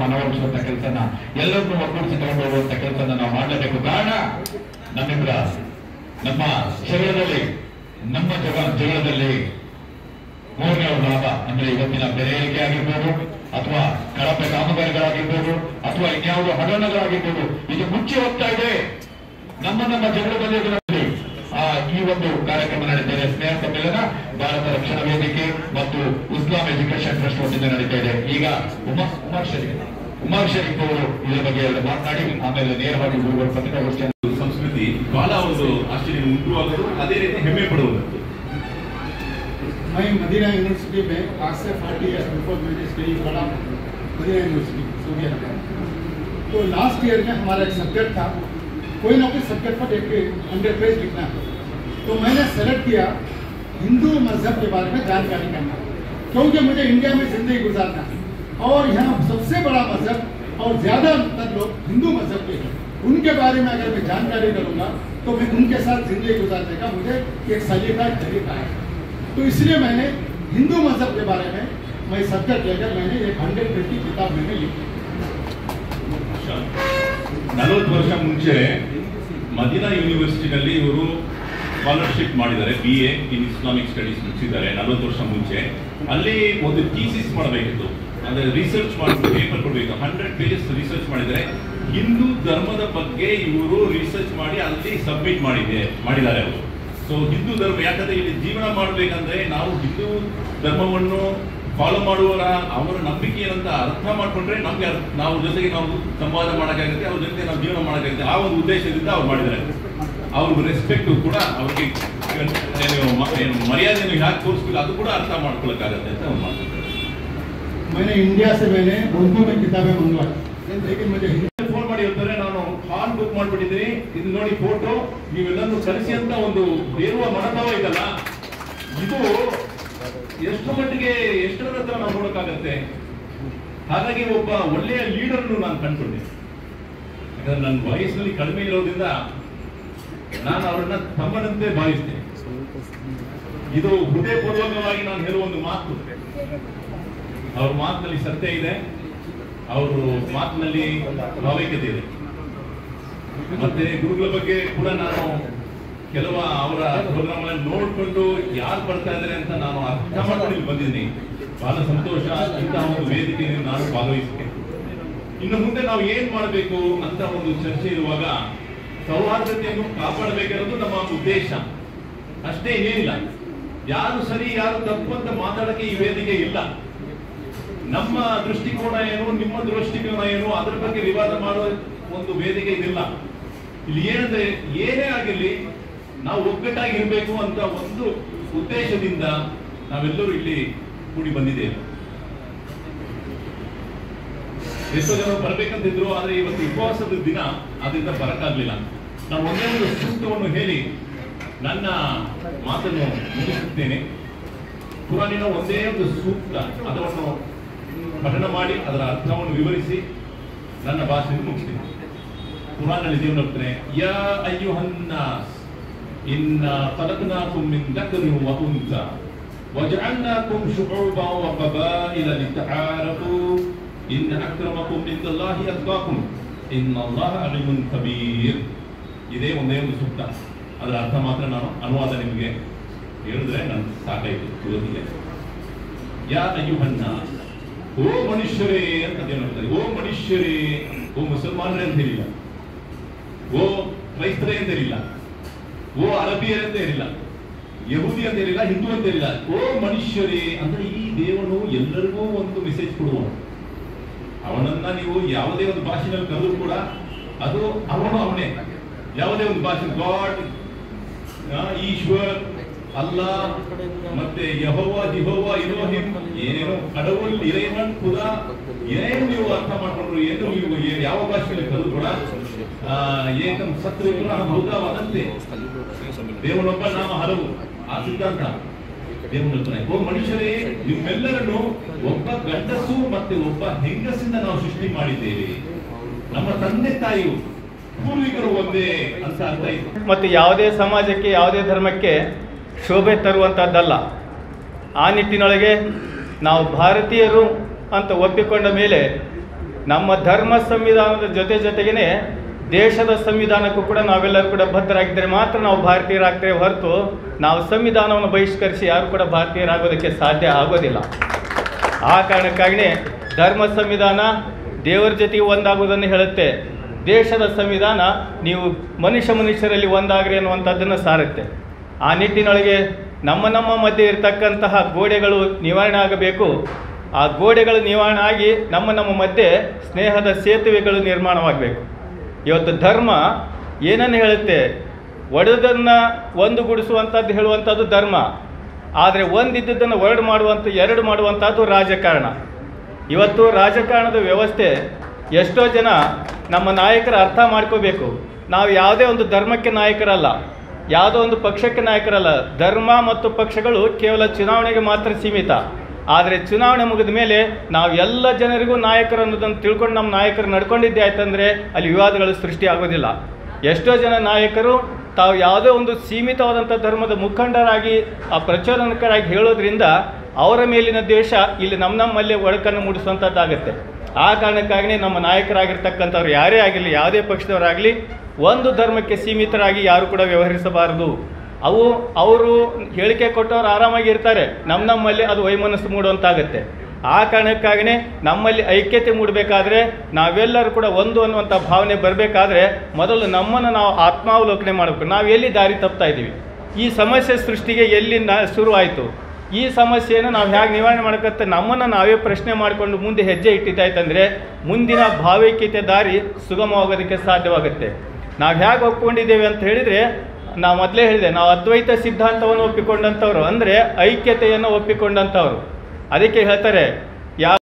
ಅಳವಡಿಸುವಂತ ಕೆಲಸನ ಎಲ್ಲರನ್ನೂ ಒಗ್ಗೂಡಿಸಿ ತಗೊಂಡು ಹೋಗುವಂತ ಕೆಲಸನ ನಾವು ಮಾಡಲೇಬೇಕು ಕಾರಣ ನಮ್ಮಿಂದ ನಮ್ಮ ಜಗಳದಲ್ಲಿ ನಮ್ಮ ಜಗ ಜಗಳದಲ್ಲಿ ಮೂರನೇ ಲಾಭ ಅಂದ್ರೆ ಇವತ್ತಿನ ಬೆಲೆ ಏರಿಕೆ ಆಗಿರ್ಬೋದು ಅಥವಾ ಕಳಪೆ ಕಾಮಗಾರಿಗಳಾಗಿರ್ಬೋದು ಅಥವಾ ಇನ್ಯಾವುದೋ ಹಗರಣಗಳಾಗಿರ್ಬೋದು ಇದು ಮುಚ್ಚಿ ಹೋಗ್ತಾ ಇದೆ ನಮ್ಮ ನಮ್ಮ ಜಗಳದಲ್ಲಿ ಇದರಲ್ಲಿ ಆ ಈ ಒಂದು ಕಾರ್ಯಕ್ರಮ ನಡೀತಾ ಇದೆ ಸ್ನೇಹ ಸಮ್ಮೇಳನ ಭಾರತ ರಕ್ಷಣಾ ವೇದಿಕೆ ಮತ್ತು ಇಸ್ಲಾಂ ಎಜುಕೇಶನ್ ಟ್ರಸ್ಟ್ ವತಿಯಿಂದ ನಡೀತಾ ಇದೆ ಈಗ ಉಮಾ ಉಮರ್ ಶರೀಫ್ ಉಮರ್ ಶರೀಫ್ ಅವರು ಇದರ ಬಗ್ಗೆ ಎರಡು ಮಾತನಾಡಿ ಆಮೇಲೆ ನೇರವಾಗಿ ಗುರುಗಳು ಪತ್ರಿಕಾಗೋಷ್ಠಿಯನ್ನು ಸಂಸ್ಕೃತಿ ಬಹಳ ಒಂದು ಆಶ್ಚರ್ಯ ಉಂಟುವಾಗೋದು ಅದೇ ರೀತಿ ಹೆಮ್ಮೆ ಪಡುವುದು मैं मदीना यूनिवर्सिटी में आज से फोर्टी ईयर्स बिफोर मैंने स्टडी पढ़ा मदीना यूनिवर्सिटी सऊदी अरब तो लास्ट ईयर में हमारा एक सब्जेक्ट था कोई ना कोई सब्जेक्ट पर एक हंड्रेड पेज लिखना है तो मैंने सेलेक्ट किया हिंदू मजहब के बारे में जानकारी करना क्योंकि मुझे इंडिया में जिंदगी गुजारना है और यहाँ सबसे बड़ा मजहब और ज़्यादातर लोग हिंदू मजहब के हैं उनके बारे में अगर मैं जानकारी करूँगा तो मैं उनके साथ जिंदगी गुजारने का मुझे एक सलीका एक तरीका है तो इसलिए मैंने हिंदू मजहब के बारे में मैं सब्जेक्ट लेकर मैंने एक हंड्रेड पेज की किताब मैंने लिखी ನಲವತ್ತು ವರ್ಷ ಮುಂಚೆ ಮದೀನಾ ಯೂನಿವರ್ಸಿಟಿನಲ್ಲಿ ಇವರು ಸ್ಕಾಲರ್ಶಿಪ್ ಮಾಡಿದ್ದಾರೆ B A in Islamic studies ಮುಗಿಸಿದ್ದಾರೆ ನಲವತ್ತು ವರ್ಷ ಮುಂಚೆ ಅಲ್ಲಿ ಒಂದು ಥೀಸಿಸ್ ಮಾಡಬೇಕಿತ್ತು ಅಂದ್ರೆ ರಿಸರ್ಚ್ ಮಾಡಿ ಪೇಪರ್ ಕೊಡಬೇಕು ಹಂಡ್ರೆಡ್ ಪೇಜಸ್ ರಿಸರ್ಚ್ ಮಾಡಿದ್ದಾರೆ ಹಿಂದೂ ಧರ್ಮದ ಬಗ್ಗೆ ಇವರು ರಿಸರ್ಚ್ ಮಾಡಿ ಅಲ್ಲಿ ಸಬ್ಮಿಟ್ ಮಾಡಿದೆ ಮಾಡಿದ್ದಾರೆ ಅವರು ಸೊ ಹಿಂದೂ ಧರ್ಮ ಯಾಕಂದ್ರೆ ಇಲ್ಲಿ ಜೀವನ ಮಾಡ್ಬೇಕಂದ್ರೆ ನಾವು ಹಿಂದೂ ಧರ್ಮವನ್ನು ಫಾಲೋ ಮಾಡುವವರ ಅವರ ನಂಬಿಕೆ ಏನಂತ ಅರ್ಥ ಮಾಡ್ಕೊಂಡ್ರೆ ನಮ್ಗೆ ಅರ್ಥ- ನಾವು ಜೊತೆಗೆ ನಾವು ಸಂವಾದ ಮಾಡೋಕ್ಕಾಗುತ್ತೆ ಅವ್ರ ಜೊತೆ ನಾವು ಜೀವನ ಮಾಡೋಕ್ಕಾಗುತ್ತೆ ಆ ಒಂದು ಉದ್ದೇಶದಿಂದ ಅವ್ರು ಮಾಡಿದ್ದಾರೆ ಅವ್ರಿಗೆ ರೆಸ್ಪೆಕ್ಟ್ ಕೂಡ ಅವ್ರಿಗೆ ಏನು ಮ- ಏನು ಮರ್ಯಾದೆಯನ್ನು ಹ್ಯಾಕ್ ತೋರಿಸ್ಬೇಕು ಅದು ಕೂಡ ಅರ್ಥ ಮಾಡ್ಕೊಳಕ್ಕಾಗತ್ತೆ ಅಂತ ಅವ್ರು ಮಾಡ್ತಾರೆ मैंने इंडिया से मैंने उर्दू में किताबें मंगवाई लेकिन मुझे हिंदी ಫೋನ್ ಮಾಡಿ ಹೇಳ್ತಾರೆ ನಾನು ಹಾಲ್ ಬುಕ್ ಮಾಡ್ಬಿಟ್ಟಿದ್ದೀನಿ ಇದು ನೋಡಿ ಫೋಟೋ ನೀವೆಲ್ಲರೂ ಕಳಿಸಿ ಅಂತ ಒಂದು ಬೇರುವ ಮನೋಭಾವ ಇದಲ್ಲ ಇದು ಎಷ್ಟು ಮಟ್ಟಿಗೆ ಎಷ್ಟರ ಹತ್ರ ನಾವು ನೋಡೋಕ್ಕಾಗತ್ತೆ ಹಾಗಾಗಿ ಒಬ್ಬ ಒಳ್ಳೆಯ ಲೀಡರ್ ನಾನು ಕಂಡುಕೊಂಡೆ ಯಾಕಂದ್ರೆ ನನ್ನ ವಯಸ್ಸಿನಲ್ಲಿ ಕಡಿಮೆ ಇರೋದ್ರಿಂದ ನಾನು ಅವರನ್ನ ತಮ್ಮನಂತೆ ಭಾವಿಸ್ತೇನೆ ಇದು ಹೃದಯಪೂರ್ವಕವಾಗಿ ನಾನು ಹೇಳುವ ಒಂದು ಮಾತು ಅವ್ರ ಮಾತಿನಲ್ಲಿ ಸತ್ಯ ಇದೆ ಅವರು ಮಾತಿನಲ್ಲಿ ಭಾವೈಕ್ಯತೆ ಇದೆ ಮತ್ತೆ ಗುರುಗಳ ಬಗ್ಗೆ ಕೂಡ ನಾನು ಕೆಲವ ಅವರ ಪ್ರೋಗ್ರಾಮ್ ನೋಡ್ಕೊಂಡು ಯಾರು ಬರ್ತಾ ಇದ್ದಾರೆ ಅಂತ ನಾನು ಅರ್ಥ ಮಾಡ್ಕೊಂಡು ಇಲ್ಲಿ ಬಂದಿದ್ದೀನಿ ಬಹಳ ಸಂತೋಷ ಇಂತಹ ಒಂದು ವೇದಿಕೆಯಲ್ಲಿ ನಾನು ಭಾಗವಹಿಸಿದೆ ಇನ್ನು ಮುಂದೆ ನಾವು ಏನ್ ಮಾಡಬೇಕು ಅಂತ ಒಂದು ಚರ್ಚೆ ಇರುವಾಗ ಸೌಹಾರ್ದತೆಯನ್ನು ಕಾಪಾಡಬೇಕಿರೋದು ನಮ್ಮ ಉದ್ದೇಶ ಅಷ್ಟೇ ಇನ್ನೇನಿಲ್ಲ ಯಾರು ಸರಿ ಯಾರು ತಪ್ಪು ಅಂತ ಮಾತಾಡಕ್ಕೆ ಈ ವೇದಿಕೆ ಇಲ್ಲ ನಮ್ಮ ದೃಷ್ಟಿಕೋನ ಏನು ನಿಮ್ಮ ದೃಷ್ಟಿಕೋನ ಏನು ಅದರ ಬಗ್ಗೆ ವಿವಾದ ಮಾಡುವ ಒಂದು ವೇದಿಕೆ ಇದಿಲ್ಲ ಇಲ್ಲಿ ಏನಂದ್ರೆ ಏನೇ ಆಗಿರ್ಲಿ ನಾವು ಒಗ್ಗಟ್ಟಾಗಿ ಇರಬೇಕು ಅಂತ ಒಂದು ಉದ್ದೇಶದಿಂದ ನಾವೆಲ್ಲರೂ ಇಲ್ಲಿ ಕೂಡಿ ಬಂದಿದ್ದೇವೆ ಎಷ್ಟೋ ಜನ ಬರ್ಬೇಕಂತಿದ್ರು ಆದ್ರೆ ಇವತ್ತು ಉಪವಾಸದ ದಿನ ಅದರಿಂದ ಬರಕ್ಕಾಗ್ಲಿಲ್ಲ ನಾನು ಒಂದೇ ಒಂದು ಸೂಕ್ತವನ್ನು ಹೇಳಿ ನನ್ನ ಮಾತನ್ನು ಮುಗಿಸುತ್ತೇನೆ ಕುರಾನಿನ ಒಂದೇ ಒಂದು ಸೂಕ್ತ ಅದನ್ನು ಪಠಣ ಮಾಡಿ ಅದರ ಅರ್ಥವನ್ನು ವಿವರಿಸಿ ನನ್ನ ಭಾಷೆಯನ್ನು ಮುಗಿಸ್ತೀನಿ ಕುರಾನಲ್ಲಿ ದೇವರು ಹೇಳ್ತಾನೆ ಯಾ ಅಯ್ಯುಹನ್ನಾಸ್ ಇನ್ನ ಖಲಕ್ನಾಕುಂ ಮಿನ್ ದಕರಿನ್ ವ ಉನ್ಸಾ وجعلناكم شعوبا وقبائل لتعارفوا إن أكرمكم عند الله أتقاكم إن الله عليم خبير ಇದೇ ಒಂದೇ ಒಂದು ಸೂಕ್ತ ಅದರ ಅರ್ಥ ಮಾತ್ರ ನಾನು ಅನುವಾದ ನಿಮಗೆ ಹೇಳಿದ್ರೆ ನನ್ ಸಾಕಾಯ್ತು ಇವತ್ತಿಗೆ ಯಾ ಅಯ್ಯುಹನ್ನ ಓ ಮನುಷ್ಯರೇ ಅಂತ ದೇವ್ರು ಹೇಳ್ತಾರೆ ಓ ಮನುಷ್ಯರೇ ಓ ಮುಸಲ್ಮಾನರೇ ಅಂತ ಹೇಳಿಲ್ಲ ಓ ಕ್ರೈಸ್ತರೇ ಅಂತ ಹೇಳಿಲ್ಲ ಓ ಅರಬಿಯರೇ ಅಂತ ಹೇಳಿಲ್ಲ ಯಹೂದಿ ಅಂತ ಹೇಳಿಲ್ಲ ಹಿಂದೂ ಅಂತ ಹೇಳಿಲ್ಲ ಓ ಮನುಷ್ಯರೇ ಅಂದ್ರೆ ಈ ದೇವನು ಎಲ್ಲರಿಗೂ ಒಂದು ಮೆಸೇಜ್ ಕೊಡುವನು ಅವನನ್ನ ನೀವು ಯಾವುದೇ ಒಂದು ಭಾಷೆನಲ್ಲಿ ಕರೆದ್ರು ಕೂಡ ಅದು ಅವನು ಅವನೇ ಯಾವುದೇ ಒಂದು ಭಾಷೆ ಗಾಡ್ ಈಶ್ವರ್ ಅಲ್ಲಾ ಮತ್ತೆ ಯಹೋವ ದಿಹೋವ ಇರೋಹಿಂ ಏನೇನೋ ಕಡவுள் ಇறைவன் ಖುದಾ ಏನೇನು ನೀವು ಅರ್ಥ ಮಾಡ್ಕೊಂಡ್ರು ಏನು ನೀವು ಏ- ಯಾವ ಭಾಷೆಯಲ್ಲಿ ಕರೆದ್ರು ಕೂಡ ಆ, ಏಕಂ ಸತ್ಯ ಹೌದ ವದಂತೆ ದೇವನೊಬ್ಬ ನಾಮ ಹಲವು ಆ ಸಿದ್ಧಾಂತ ದೇವನ ಹೇಳ್ತಾನೆ ಓ ಮನುಷ್ಯರೇ ನಿಮ್ಮೆಲ್ಲರನ್ನು ಒಬ್ಬ ಗಂಡಸು ಮತ್ತೆ ಒಬ್ಬ ಹೆಂಗಸಿಂದ ನಾವು ಸೃಷ್ಟಿ ಮಾಡಿದ್ದೇವೆ ನಮ್ಮ ತಂದೆ ತಾಯಿಯು ಪೂರ್ವಿಕರು ಒಂದೇ ಅಂತ ಅರ್ಥ ಇತ್ತು ಮತ್ತು ಯಾವುದೇ ಸಮಾಜಕ್ಕೆ ಯಾವುದೇ ಧರ್ಮಕ್ಕೆ ಶೋಭೆ ತರುವಂಥದ್ದಲ್ಲ ಆ ನಿಟ್ಟಿನೊಳಗೆ ನಾವು ಭಾರತೀಯರು ಅಂತ ಒಪ್ಪಿಕೊಂಡ ಮೇಲೆ ನಮ್ಮ ಧರ್ಮ ಸಂವಿಧಾನದ ಜೊತೆ ಜೊತೆಗೇನೆ ದೇಶದ ಸಂವಿಧಾನಕ್ಕೂ ಕೂಡ ನಾವೆಲ್ಲರೂ ಕೂಡ ಬದ್ಧರಾಗಿದ್ದರೆ ಮಾತ್ರ ನಾವು ಭಾರತೀಯರಾಗ್ತೇವೆ ಹೊರತು ನಾವು ಸಂವಿಧಾನವನ್ನು ಬಹಿಷ್ಕರಿಸಿ ಯಾರು ಕೂಡ ಭಾರತೀಯರಾಗೋದಕ್ಕೆ ಸಾಧ್ಯ ಆಗೋದಿಲ್ಲ ಆ ಕಾರಣಕ್ಕಾಗಿಯೇ ಧರ್ಮ ಸಂವಿಧಾನ ದೇವರ ಜೊತೆಗೆ ಒಂದಾಗುವುದನ್ನು ಹೇಳುತ್ತೆ ದೇಶದ ಸಂವಿಧಾನ ನೀವು ಮನುಷ್ಯ ಮನುಷ್ಯರಲ್ಲಿ ಒಂದಾಗ್ರಿ ಅನ್ನುವಂಥದ್ದನ್ನು ಸಾರುತ್ತೆ ಆ ನಿಟ್ಟಿನೊಳಗೆ ನಮ್ಮ ನಮ್ಮ ಮಧ್ಯೆ ಇರತಕ್ಕಂತಹ ಗೋಡೆಗಳು ನಿವಾರಣೆ ಆಗಬೇಕು ಆ ಗೋಡೆಗಳು ನಿವಾರಣೆ ಆಗಿ ನಮ್ಮ ನಮ್ಮ ಮಧ್ಯೆ ಸ್ನೇಹದ ಸೇತುವೆಗಳು ನಿರ್ಮಾಣವಾಗಬೇಕು ಇವತ್ತು ಧರ್ಮ ಏನನ್ನು ಹೇಳುತ್ತೆ ಒಡೆದನ್ನು ಒಂದುಗೂಡಿಸುವಂಥದ್ದು ಹೇಳುವಂಥದ್ದು ಧರ್ಮ ಆದರೆ ಒಂದಿದ್ದನ್ನು ಹೊರಡು ಮಾಡುವಂಥ ಎರಡು ಮಾಡುವಂಥದ್ದು ರಾಜಕಾರಣ ಇವತ್ತು ರಾಜಕಾರಣದ ವ್ಯವಸ್ಥೆ ಎಷ್ಟೋ ಜನ ನಮ್ಮ ನಾಯಕರು ಅರ್ಥ ಮಾಡ್ಕೋಬೇಕು ನಾವು ಯಾವುದೇ ಒಂದು ಧರ್ಮಕ್ಕೆ ನಾಯಕರಲ್ಲ ಯಾವುದೋ ಒಂದು ಪಕ್ಷಕ್ಕೆ ನಾಯಕರಲ್ಲ ಧರ್ಮ ಮತ್ತು ಪಕ್ಷಗಳು ಕೇವಲ ಚುನಾವಣೆಗೆ ಮಾತ್ರ ಸೀಮಿತ ಆದರೆ ಚುನಾವಣೆ ಮುಗಿದ ಮೇಲೆ ನಾವು ಎಲ್ಲ ಜನರಿಗೂ ನಾಯಕರು ಅನ್ನೋದನ್ನು ತಿಳ್ಕೊಂಡು ನಮ್ಮ ನಾಯಕರು ನಡ್ಕೊಂಡಿದ್ದೆ ಆಯ್ತಂದರೆ ಅಲ್ಲಿ ವಿವಾದಗಳು ಸೃಷ್ಟಿ ಆಗೋದಿಲ್ಲ ಎಷ್ಟೋ ಜನ ನಾಯಕರು ತಾವು ಯಾವುದೋ ಒಂದು ಸೀಮಿತವಾದಂಥ ಧರ್ಮದ ಮುಖಂಡರಾಗಿ ಆ ಪ್ರಚೋದನಕರಾಗಿ ಹೇಳೋದ್ರಿಂದ ಅವರ ಮೇಲಿನ ದ್ವೇಷ ಇಲ್ಲಿ ನಮ್ಮ ನಮ್ಮಲ್ಲೇ ಒಡಕನ್ನು ಮೂಡಿಸುವಂಥದ್ದಾಗತ್ತೆ ಆ ಕಾರಣಕ್ಕಾಗಿಯೇ ನಮ್ಮ ನಾಯಕರಾಗಿರ್ತಕ್ಕಂಥವ್ರು ಯಾರೇ ಆಗಿರಲಿ ಯಾವುದೇ ಪಕ್ಷದವರಾಗಲಿ ಒಂದು ಧರ್ಮಕ್ಕೆ ಸೀಮಿತರಾಗಿ ಯಾರು ಕೂಡ ವ್ಯವಹರಿಸಬಾರದು ಅವು ಅವರು ಹೇಳಿಕೆ ಕೊಟ್ಟವ್ರು ಆರಾಮಾಗಿ ಇರ್ತಾರೆ ನಮ್ಮ ನಮ್ಮಲ್ಲಿ ಅದು ವೈಮನಸ್ಸು ಮೂಡುವಂತಾಗತ್ತೆ ಆ ಕಾರಣಕ್ಕಾಗಿಯೇ ನಮ್ಮಲ್ಲಿ ಐಕ್ಯತೆ ಮೂಡಬೇಕಾದ್ರೆ ನಾವೆಲ್ಲರೂ ಕೂಡ ಒಂದು ಅನ್ನುವಂಥ ಭಾವನೆ ಬರಬೇಕಾದ್ರೆ ಮೊದಲು ನಮ್ಮನ್ನು ನಾವು ಆತ್ಮಾವಲೋಕನೆ ಮಾಡಬೇಕು ನಾವು ಎಲ್ಲಿ ದಾರಿ ತಪ್ತಾ ಇದ್ದೀವಿ ಈ ಸಮಸ್ಯೆ ಸೃಷ್ಟಿಗೆ ಎಲ್ಲಿಂದ ಶುರುವಾಯಿತು ಈ ಸಮಸ್ಯೆಯನ್ನು ನಾವು ಹೇಗೆ ನಿವಾರಣೆ ಮಾಡೋಕ್ಕಂತ ನಮ್ಮನ್ನು ನಾವೇ ಪ್ರಶ್ನೆ ಮಾಡಿಕೊಂಡು ಮುಂದೆ ಹೆಜ್ಜೆ ಇಟ್ಟಿದ್ದಾಯ್ತಂದರೆ ಮುಂದಿನ ಭಾವೈಕ್ಯತೆ ದಾರಿ ಸುಗಮವಾಗೋದಕ್ಕೆ ಸಾಧ್ಯವಾಗುತ್ತೆ ನಾವು ಹೇಗೆ ಒಪ್ಕೊಂಡಿದ್ದೇವೆ ಅಂತ ಹೇಳಿದರೆ ನಾವು ಮೊದಲೇ ಹೇಳಿದೆ ನಾವು ಅದ್ವೈತ ಸಿದ್ಧಾಂತವನ್ನು ಒಪ್ಪಿಕೊಂಡಂಥವ್ರು ಅಂದರೆ ಐಕ್ಯತೆಯನ್ನು ಒಪ್ಪಿಕೊಂಡಂಥವ್ರು ಅದಕ್ಕೆ ಹೇಳ್ತಾರೆ ಯಾವ